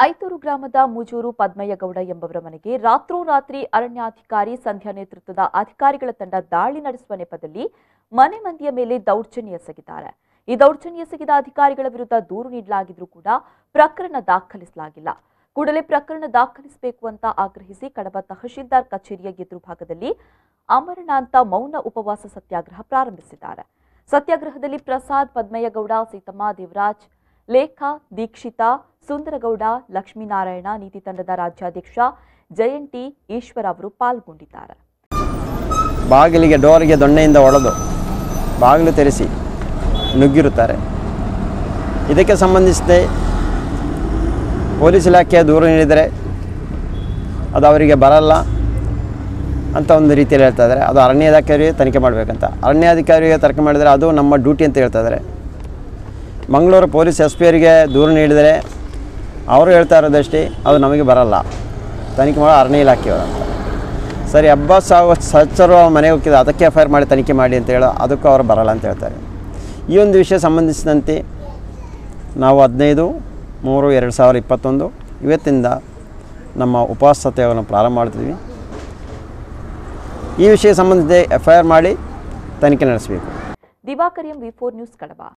ಐತೂರು ಗ್ರಾಮದ ಮುಜೂರು ಪದ್ಮಯ್ಯಗೌಡ ಎಂಬವರ ಮನೆಗೆ ರಾತ್ರೋರಾತ್ರಿ ಅರಣ್ಯಾಧಿಕಾರಿ ಸಂಧ್ಯಾ ನೇತೃತ್ವದ ಅಧಿಕಾರಿಗಳ ತಂಡ ದಾಳಿ ನಡೆಸುವ ನೆಪದಲ್ಲಿ ಮನೆ ಮಂದಿಯ ಮೇಲೆ ದೌರ್ಜನ್ಯ ಎಸಗಿದ್ದಾರೆ ಈ ದೌರ್ಜನ್ಯ ಎಸಗಿದ ಅಧಿಕಾರಿಗಳ ವಿರುದ್ಧ ದೂರು ನೀಡಲಾಗಿದ್ರೂ ಕೂಡ ಪ್ರಕರಣ ದಾಖಲಿಸಲಾಗಿಲ್ಲ ಕೂಡಲೇ ಪ್ರಕರಣ ದಾಖಲಿಸಬೇಕು ಅಂತ ಆಗ್ರಹಿಸಿ ಕಡಬ ತಹಶೀಲ್ದಾರ್ ಕಚೇರಿಯ ಎದುರು ಭಾಗದಲ್ಲಿ ಅಮರನಾಂತ ಮೌನ ಉಪವಾಸ ಸತ್ಯಾಗ್ರಹ ಪ್ರಾರಂಭಿಸಿದ್ದಾರೆ ಸತ್ಯಾಗ್ರಹದಲ್ಲಿ ಪ್ರಸಾದ್ ಪದ್ಮಯ್ಯಗೌಡ ಸೀತಮ್ಮ ದೇವರಾಜ್ ಲೇಖಾ ದೀಕ್ಷಿತಾ ಸುಂದರಗೌಡ ಲಕ್ಷ್ಮೀನಾರಾಯಣ ನೀತಿ ತಂಡದ ರಾಜ್ಯಾಧ್ಯಕ್ಷ ಜಯಂತಿ ಈಶ್ವರ ಅವರು ಪಾಲ್ಗೊಂಡಿದ್ದಾರೆ ಬಾಗಿಲಿಗೆ ಡೋರಿಗೆ ದೊಣ್ಣೆಯಿಂದ ಹೊಡೆದು ಬಾಗಿಲು ತೆರೆಸಿ ನುಗ್ಗಿರುತ್ತಾರೆ ಇದಕ್ಕೆ ಸಂಬಂಧಿಸಿದ ಪೊಲೀಸ್ ಇಲಾಖೆಯ ದೂರು ನೀಡಿದರೆ ಅದು ಅವರಿಗೆ ಬರಲ್ಲ ಅಂತ ಒಂದು ರೀತಿಯಲ್ಲಿ ಹೇಳ್ತಾ ಇದ್ದಾರೆ ಅದು ಅರಣ್ಯಾಧಿಕಾರಿಗೆ ತನಿಖೆ ಮಾಡಬೇಕಂತ ಅರಣ್ಯಾಧಿಕಾರಿಗೆ ತನಿಖೆ ಮಾಡಿದರೆ ಅದು ನಮ್ಮ ಡ್ಯೂಟಿ ಅಂತ ಹೇಳ್ತಾ ಇದ್ದಾರೆ ಮಂಗಳೂರು ಪೊಲೀಸ್ ಎಸ್ ಪಿ ಅವರಿಗೆ ದೂರು ನೀಡಿದರೆ ಅವರು ಹೇಳ್ತಾ ಇರೋದಷ್ಟೇ ಅದು ನಮಗೆ ಬರಲ್ಲ ತನಿಖೆ ಮಾಡೋ ಅರಣ್ಯ ಇಲಾಖೆಯವರು ಅಂತ ಸರಿ ಹಬ್ಬ ಸಾವು ಸಚ್ಚರು ಮನೆಗೆ ಹೋಗಿದ್ದು ಅದಕ್ಕೆ ಎಫ್ ಐ ಆರ್ ಮಾಡಿ ತನಿಖೆ ಮಾಡಿ ಅಂತ ಹೇಳೋ ಅದಕ್ಕೂ ಅವರು ಬರಲ್ಲ ಅಂತ ಹೇಳ್ತಾರೆ ಈ ಒಂದು ವಿಷಯ ಸಂಬಂಧಿಸಿದಂತೆ ನಾವು ಹದಿನೈದು ಮೂರು ಎರಡು ಸಾವಿರದ ಇಪ್ಪತ್ತೊಂದು ಇವತ್ತಿಂದ ನಮ್ಮ ಉಪವಾಸ ಸತ್ಯಾಗ್ರಹವನ್ನು ಪ್ರಾರಂಭ ಮಾಡ್ತಿದ್ವಿ ಈ ವಿಷಯ ಸಂಬಂಧಿಸಿದ ಎಫ್ ಐ ಆರ್ ಮಾಡಿ ತನಿಖೆ ನಡೆಸಬೇಕು Divakar M V four news ಕಡಬ